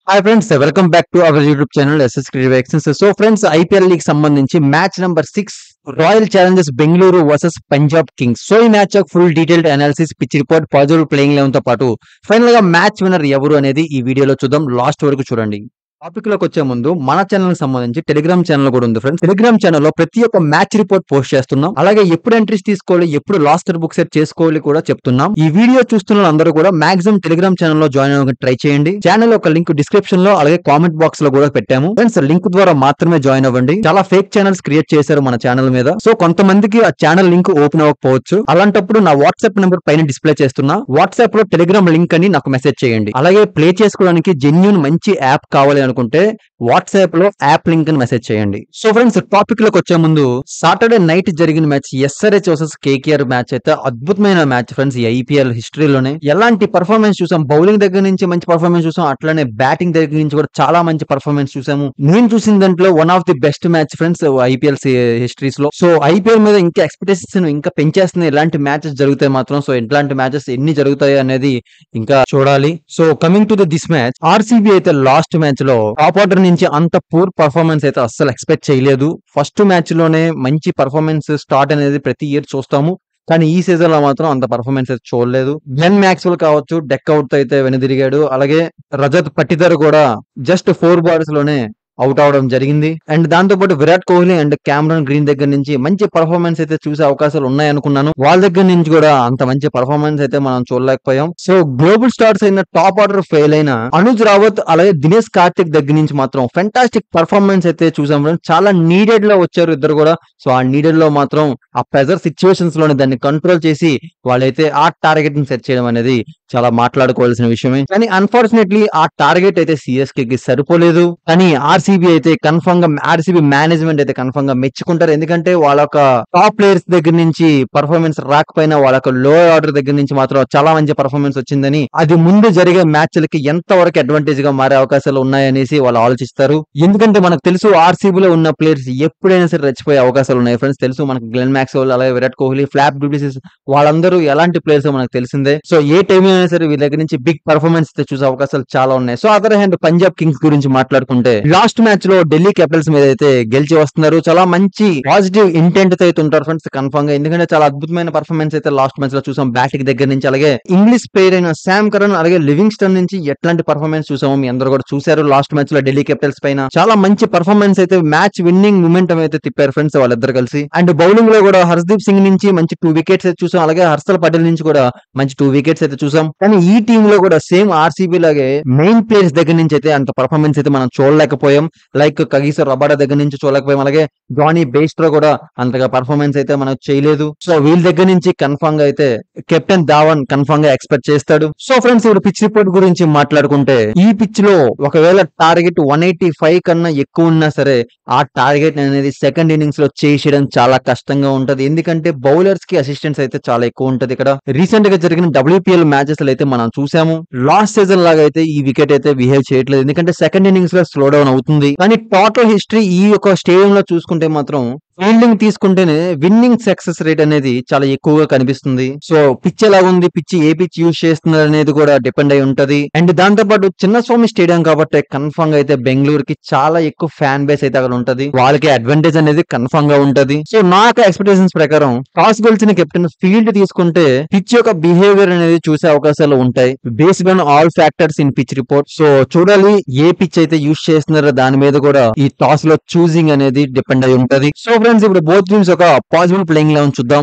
Hi friends welcome back to our YouTube channel SS creative excellence so friends IPL league సంబంధించి match number six Royal Challengers Bengaluru versus Punjab Kings so ఈ match full detailed analysis pitch report positive playing eleven తో పాటు final గా match winner ఎవరు అనేది ఈ వీడియోలో చూద్దాం లాస్ట్ వరకు చూడండి టాపిక్ లోకి వచ్చే ముందు మన ఛానల్ కి సంబంధించి టెలిగ్రామ్ ఛానల్ కూడా ఉంది ఫ్రెండ్స్ టెలిగ్రామ్ ఛానల్ లో ప్రతి ఒక్క మ్యాచ్ రిపోర్ట్ పోస్ట్ చేస్తున్నాం అలాగే ఎప్పుడు ఎంట్రీస్ తీసుకోవాలి ఎప్పుడు లాస్ట్ బుక్ సెట్ చేసుకోవాలి కూడా చెప్తున్నాం ఈ వీడియో చూస్తున్న అందరూ కూడా మాక్సిమం టెలిగ్రామ్ ఛానల్ లో జాయిన్ అవ్వడానికి ట్రై చేయండి ఛానల్ ఒక లింక్ డిస్క్రిప్షన్ లో అలాగే కామెంట్ బాక్స్ లో కూడా పెట్టాము ఫ్రెండ్స్ లింక్ ద్వారా మాత్రమే జాయిన్ అవ్వండి చాలా ఫేక్ ఛానల్స్ క్రియేట్ చేశారు మన ఛానల్ మీద సో కొంతమందికి ఆ ఛానల్ లింక్ ఓపెన్ అవ్వకపోవచ్చు అలాంటప్పుడు నా వాట్సాప్ నెంబర్ పైన డిస్ప్లే చేస్తున్నా వాట్సాప్ లో టెలిగ్రామ్ లింక్ అని నాకు మెసేజ్ చేయండి అలాగే ప్లే చేసుకోవడానికి జెన్యున్ మంచి యాప్ కావాలి అనుకుంటే వాట్సాప్ లో యాప్ లింక్ అని మెసేజ్ చేయండి సో ఫ్రెండ్స్ టాపిక్ లోకి వచ్చే ముందు సాటర్డే నైట్ జరిగిన match SRH versus KKR match అయితే అద్భుతమైన మ్యాచ్ ఫ్రెండ్స్ ఈ ఐపీఎల్ హిస్టరీలోనే ఎలాంటి పర్ఫార్మెన్స్ చూసాం బౌలింగ్ దగ్గర నుంచి మంచి పర్ఫార్మెన్స్ చూసాం అట్లానే బ్యాటింగ్ దగ్గర నుంచి కూడా చాలా మంచి పర్ఫార్మెన్స్ చూసాము నేను చూసిన దాంట్లో one of the best match friends IPL histories లో సో ఐపీఎల్ మీద ఇంకా ఎక్స్పెక్టేషన్స్ ఇంకా పెంచేస్తున్నాయి ఎలాంటి మ్యాచెస్ జరుగుతాయి మాత్రం సో ఎట్లాంటి మ్యాచెస్ ఎన్ని జరుగుతాయి అనేది ఇంకా చూడాలి so coming to the this match RCB అయితే లాస్ట్ మ్యాచ్ లో టాప్ ఆర్డర్ నుంచి అంత పూర్ పర్ఫార్మెన్స్ అయితే అస్సలు ఎక్స్పెక్ట్ చేయలేదు ఫస్ట్ మ్యాచ్ లోనే మంచి పర్ఫార్మెన్స్ స్టార్ట్ అనేది ప్రతి ఇయర్ చూస్తాము కానీ ఈ సీజన్ లో మాత్రం అంత పర్ఫార్మెన్స్ అయితే చూడలేదు గ్లెన్ మ్యాక్స్వెల్ కావచ్చు డెక్ అవుట్ అయితే వెనుదిరిగాడు అలాగే రజత్ పట్టిదర్ కూడా జస్ట్ ఫోర్ బాల్స్ లోనే అవుట్ అవడం జరిగింది అండ్ దాంతో పాటు Virat Kohli and Cameron Green దగ్గర నుంచి మంచి పర్ఫార్మెన్స్ అయితే చూసే అవకాశాలు ఉన్నాయి అనుకున్నాను వాళ్ళ దగ్గర నుంచి కూడా అంత మంచి పర్ఫార్మెన్స్ అయితే మనం చూడలేకపోయాం సో గ్లోబల్ స్టార్స్ అయిన టాప్ ఆర్డర్ ఫెయిల్ అయిన అనుజ్ రావత్ అలాగే దినేష్ కార్తిక్ దగ్గర నుంచి మాత్రం ఫెంటాస్టిక్ పర్ఫార్మెన్స్ అయితే చూసాం friends. చాలా నీడెడ్ లో వచ్చారు ఇద్దరు కూడా సో ఆ నీడెడ్ లో మాత్రం ఆ ప్రెజర్ సిచ్యువేషన్స్ లోనే దాన్ని కంట్రోల్ చేసి వాళ్ళైతే ఆ టార్గెట్ ని సెట్ చేయడం అనేది చాలా మాట్లాడుకోవాల్సిన విషయమే కానీ అన్ఫార్చునేట్లీ ఆ టార్గెట్ అయితే సిఎస్కే కి సరిపోలేదు కానీ ఆర్సీబీ అయితే కన్ఫర్మ్ గా ఆర్సీబీ మేనేజ్మెంట్ అయితే కన్ఫర్మ్ గా మెచ్చుకుంటారు ఎందుకంటే వాళ్ళ టాప్ ప్లేయర్స్ దగ్గర నుంచి పర్ఫార్మెన్స్ రాకపోయినా వాళ్ళ లో ఆర్డర్ దగ్గర నుంచి మాత్రం చాలా మంచి పర్ఫార్మెన్స్ వచ్చిందని అది ముందు జరిగే మ్యాచ్లకి ఎంత వరకు అడ్వాంటేజ్ గా మారే అవకాశాలు ఉన్నాయనేసి వాళ్ళు ఆలోచిస్తారు ఎందుకంటే మనకు తెలుసు ఆర్సీబీ లో ఉన్న ప్లేయర్స్ ఎప్పుడైనా సరే రెచ్చిపోయే అవకాశాలు ఉన్నాయి ఫ్రెండ్స్ తెలుసు మనకు గ్లెన్ మ్యాక్స్ అలాగే విరాట్ కోహ్లీ ఫ్లాప్ డూప్లిసిస్ వాళ్ళందరూ ఎలాంటి ప్లేయర్స్ మనకు తెలిసిందే సో ఏ టైం అయినా సరే వీళ్ళ దగ్గర నుంచి బిగ్ పర్ఫార్మెన్స్ అయితే చూసే అవకాశాలు చాలా ఉన్నాయి so other hand Punjab Kings గురించి మాట్లాడుకుంటే లాస్ట్ మ్యాచ్ లో ఢిల్లీ క్యాపిటల్స్ మీద అయితే గెలిచి వస్తున్నారు చాలా మంచి పాజిటివ్ ఇంటెంట్ తో అయితే ఉంటారు ఫ్రెండ్స్ కన్ఫర్మ్ గా ఎందుకంటే చాలా అద్భుతమైన పర్ఫార్మెన్స్ అయితే లాస్ట్ మ్యాచ్ లో చూసాం బ్యాటింగ్ దగ్గర నుంచి అలాగే ఇంగ్లీష్ ప్లేయర్ అయిన శామ్ కరణ్ అలాగే లివింగ్స్టన్ నుంచి ఎట్లాంటి పర్ఫార్మెన్స్ చూసామో మీ అందరూ కూడా చూసారు లాస్ట్ మ్యాచ్ లో ఢిల్లీ క్యాపిటల్స్ పైన చాలా మంచి పర్ఫార్మెన్స్ అయితే మ్యాచ్ విన్నింగ్ మూమెంట్ అయితే తిప్పారు ఫ్రెండ్స్ వాళ్ళిద్దరు కలిసి అండ్ బౌలింగ్ లో కూడా హర్షదీప్ సింగ్ నుంచి మంచి టూ వికెట్స్ అయితే చూసాం అలాగే హర్షల్ పటేల్ నుంచి కూడా మంచి టూ వికెట్స్ అయితే చూసాం కానీ ఈ టీమ్ లో కూడా సేమ్ ఆర్సీబీ లాగే మెయిన్ ప్లేయర్స్ దగ్గర నుంచి అయితే అంత పర్ఫార్మెన్స్ అయితే మనం చూడలేకపోయాం లైక్ కగీసర్ రబాడా దగ్గర నుంచి చూడలేకపోయాం అలాగే జానీ బేస్ట్రో కూడా అంతగా పర్ఫార్మెన్స్ అయితే మనం చేయలేదు సో వీళ్ళ దగ్గర నుంచి కన్ఫర్మ్ గా అయితే కెప్టెన్ ధావన్ కన్ఫర్మ్ గా ఎక్స్పెక్ట్ చేస్తాడు సో ఫ్రెండ్స్ ఇప్పుడు పిచ్ రిపోర్ట్ గురించి మాట్లాడుకుంటే ఈ పిచ్ లో ఒకవేళ టార్గెట్ వన్ ఎయిటీ ఫైవ్ కన్నా ఎక్కువ ఉన్నా సరే ఆ టార్గెట్ అనేది సెకండ్ ఇన్నింగ్స్ లో చేసేయడం చాలా కష్టంగా ఉంటది ఎందుకంటే బౌలర్స్ కి అసిస్టెన్స్ అయితే చాలా ఎక్కువ ఉంటది ఇక్కడ రీసెంట్ గా జరిగిన డబ్ల్యూపీఎల్ మ్యాచెస్ అయితే మనం చూసాము లాస్ట్ సీజన్ లాగా అయితే ఈ వికెట్ అయితే బిహేవ్ చేయట్లేదు ఎందుకంటే సెకండ్ ఇన్నింగ్స్ లో స్లో డౌన్ అవుతుంది కానీ టోటల్ హిస్టరీ ఈ యొక్క స్టేడియం లో చూసుకుంటే మాత్రం ఫీల్డింగ్ తీసుకుంటేనే విన్నింగ్ సక్సెస్ రేట్ అనేది చాలా ఎక్కువగా కనిపిస్తుంది సో పిచ్ ఎలా ఉంది పిచ్ ఏ పిచ్ యూజ్ చేస్తున్నారు అనేది కూడా డిపెండ్ అయి ఉంటది అండ్ దాంతో పాటు చిన్నస్వామి స్టేడియం కాబట్టి కన్ఫర్మ్ గా అయితే బెంగళూరుకి చాలా ఎక్కువ ఫ్యాన్ బేస్ అయితే అక్కడ ఉంటది వాళ్ళకి అడ్వాంటేజ్ అనేది కన్ఫర్మ్ గా ఉంటది సో నాకు ఎక్స్పెక్టేషన్స్ ప్రకారం టాస్ గెలిచిన కెప్టెన్ ఫీల్డ్ తీసుకుంటే పిచ్ యొక్క బిహేవియర్ అనేది చూసే అవకాశాలు ఉంటాయి based on all factors in pitch report so చూడాలి ఏ పిచ్ అయితే యూజ్ చేస్తున్నారో దాని మీద కూడా ఈ టాస్ లో చూసింగ్ అనేది డిపెండ్ అయి ఉంటది సో ఫ్రెండ్స్ ఇప్పుడు బోత్ టీమ్స్ ఒక పాసిబుల్ ప్లేయింగ్ లెవెన్ చూద్దాం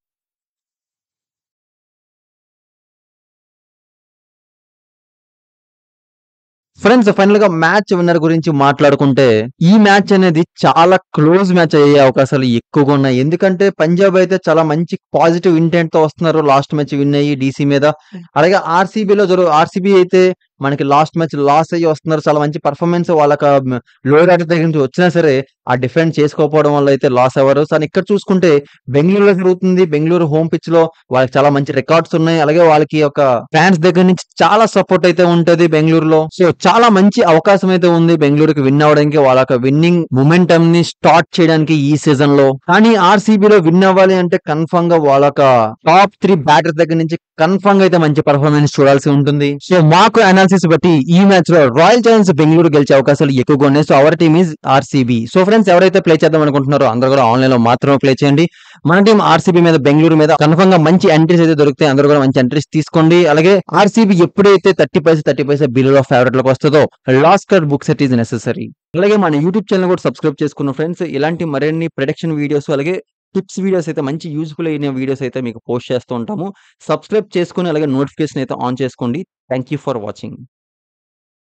ఫ్రెండ్స్ ఫైనల్ గా మ్యాచ్ విన్నర్ గురించి మాట్లాడుకుంటే ఈ మ్యాచ్ అనేది చాలా క్లోజ్ మ్యాచ్ అయ్యే అవకాశాలు ఎక్కువగా ఉన్నాయి ఎందుకంటే పంజాబ్ అయితే చాలా మంచి పాజిటివ్ ఇంటెంట్ తో వస్తున్నారు లాస్ట్ మ్యాచ్ విన్ అయ్యి డీసీ మీద అలాగే ఆర్సీబీలో జరుగు ఆర్సీబీ అయితే మనకి లాస్ట్ మ్యాచ్ లాస్ అయ్యి వస్తున్నారు చాలా మంచి పర్ఫార్మెన్స్ వాళ్ళకి లోయర్ ఆర్డర్ దగ్గర నుంచి వచ్చినా సరే ఆ డిఫెండ్ చేసుకోకపోవడం వల్ల అయితే లాస్ అవ్వరు కానీ ఇక్కడ చూసుకుంటే బెంగళూరులో జరుగుతుంది బెంగళూరు హోమ్ పిచ్ లో వాళ్ళకి చాలా మంచి రికార్డ్స్ ఉన్నాయి అలాగే వాళ్ళకి ఒక ఫ్యాన్స్ దగ్గర నుంచి చాలా సపోర్ట్ అయితే ఉంటది బెంగళూరులో సో చాలా మంచి అవకాశం అయితే ఉంది బెంగళూరుకి విన్ అవడానికి వాళ్ళ విన్నింగ్ మొమెంటమ్ ని స్టార్ట్ చేయడానికి ఈ సీజన్ లో కానీ ఆర్సీబీ లో విన్ అవ్వాలి అంటే కన్ఫర్మ్ గా వాళ్ళ టాప్ త్రీ బ్యాటర్స్ దగ్గర నుంచి కన్ఫర్మ్ గా అయితే మంచి పర్ఫార్మెన్స్ చూడాల్సి ఉంటుంది సో మాకు అనాలిసిస్ అనాలిసిస్ బట్టి ఈ మ్యాచ్ లో రాయల్ ఛాలెంజర్స్ బెంగళూరు గెలిచే అవకాశాలు ఎక్కువగా ఉన్నాయి so our team is RCB so friends ఎవరైతే ప్లే చేద్దాం అనుకుంటున్నారో అందరూ కూడా ఆన్లైన్ లో మాత్రమే ప్లే చేయండి మన టీం ఆర్సీబీ మీద బెంగళూరు మీద కన్ఫర్మ్ గా మంచి ఎంట్రీస్ అయితే దొరుకుతాయి అందరూ కూడా మంచి ఎంట్రీస్ తీసుకోండి అలాగే ఆర్సీబీ ఎప్పుడైతే thirty paisa thirty paisa below favourite లోకి వస్తుందో last cut book set is necessary అలాగే మన యూట్యూబ్ ఛానల్ కూడా సబ్స్క్రైబ్ చేసుకున్న ఫ్రెండ్స్ ఇలాంటి మరిన్ని ప్రొడక్షన్ వీడియోస్ అలాగే టిప్స్ వీడియోస్ అయితే మంచి యూస్ఫుల్ అయిన వీడియోస్ అయితే మీకు పోస్ట్ చేస్తూ ఉంటాము సబ్స్క్రైబ్ చేసుకుని అలాగే నోటిఫికేషన్ అయితే ఆన్ చేసుకోండి థ్యాంక్ యూ ఫర్ వాచింగ్